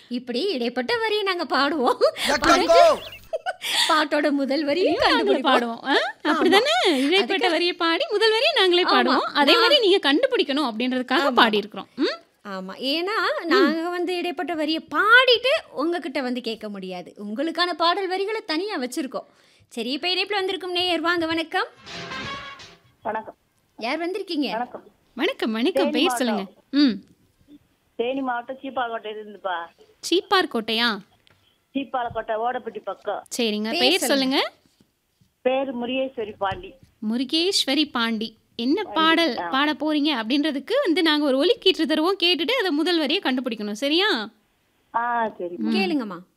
இப்படி இடைப்பட்ட வரியை நாங்க பாடுவோம் எக்கோ பாட்டோட முதல் வரியும் நாங்களே கண்டுபிடிப்போம் பாடுவோம் ஆ? அப்படிதானே இழைப்பட்ட வரியை பாடி முதல் வரியை நாங்களே பாடுவோம் அதே மாதிரி நீங்க கண்டுபிடிக்கணும் அப்படின்றதுக்காக பாடி இருக்கிறோம் ஆமா ஏன்னா நாங்க வந்து இடைப்பட்ட வரியை பாடிட்டு உங்ககிட்ட வந்து கேட்க முடியாது உங்களுக்கான பாடல் வரிகளை தனியா வச்சிருக்கோம் சரி இப்ப இணைப்புல வந்திருக்கும் நேயர் வாங்க வணக்கம் வணக்கம் யார் வந்திருக்கீங்க வணக்கம் வணக்கம் வணக்கம் பெயர் சொல்லுங்க ம் தேனி மாவட்டம் சீப்பாலக்கோட்டை இருந்துப்பா சீப்பார் கோட்டையா சீப்பாலக்கோட்டை ஓடப்பட்டி பக்கம் சரிங்க பேர் பெயர் சொல்லுங்க பேரு முருகேஸ்வரி பாண்டி முருகேஸ்வரி பாண்டி என்ன பாடல் பாட போறீங்க அப்படின்றதுக்கு வந்து நாங்க ஒரு ஒலிக்கீற்று தருவோம் கேட்டுட்டு அதை முதல் வரியை கண்டுபிடிக்கணும் சரியா ஆ சரி கேளுங்கம்மா